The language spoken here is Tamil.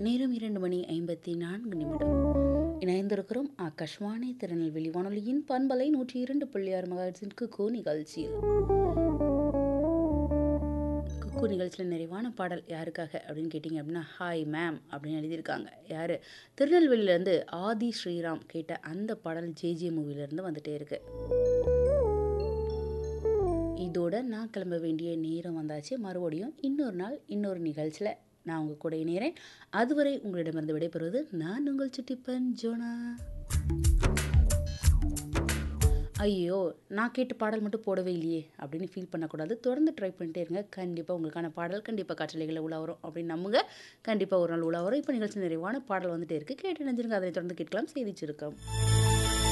நேரம் இரண்டு மணி ஐம்பத்தி நான்கு நிமிடம் இணைந்திருக்கிறோம் ஆகாஷ்வாணி திருநெல்வேலி வானொலியின் பண்பலை நூற்றி இரண்டு புள்ளி ஆறு மகாட்சின் குக்கு நிகழ்ச்சியில் குக்கு நிகழ்ச்சியில் நிறைவான பாடல் யாருக்காக அப்படின்னு கேட்டிங்க அப்படின்னா ஹாய் மேம் அப்படின்னு எழுதியிருக்காங்க யார் திருநெல்வேலியிலேருந்து ஆதி ஸ்ரீராம் கேட்ட அந்த பாடல் ஜேஜே மூவிலேருந்து வந்துட்டே இருக்கு இதோட நான் கிளம்ப வேண்டிய நேரம் வந்தாச்சு மறுபடியும் இன்னொரு நாள் இன்னொரு நிகழ்ச்சியில் நான் உங்கள் கூட இணைகிறேன் அதுவரை உங்களிடமிருந்து விடைபெறுவது நான் உங்கள் சுட்டிப்பன் ஜோனா ஐயோ நான் கேட்ட பாடல் மட்டும் போடவே இல்லையே அப்படின்னு ஃபீல் பண்ணக்கூடாது தொடர்ந்து ட்ரை பண்ணிட்டே இருங்க கண்டிப்பாக உங்களுக்கான பாடல் கண்டிப்பாக காற்றலைகளில் உலா வரும் அப்படின்னு நம்புங்க கண்டிப்பாக ஒரு நாள் உலா வரும் இப்போ நிகழ்ச்சி நிறைவான பாடல் வந்துட்டே இருக்குது கேட்டு நினைஞ்சிருங்க அதனை தொடர்ந்து கேட்கலாம் செய்தி சுருக்கம்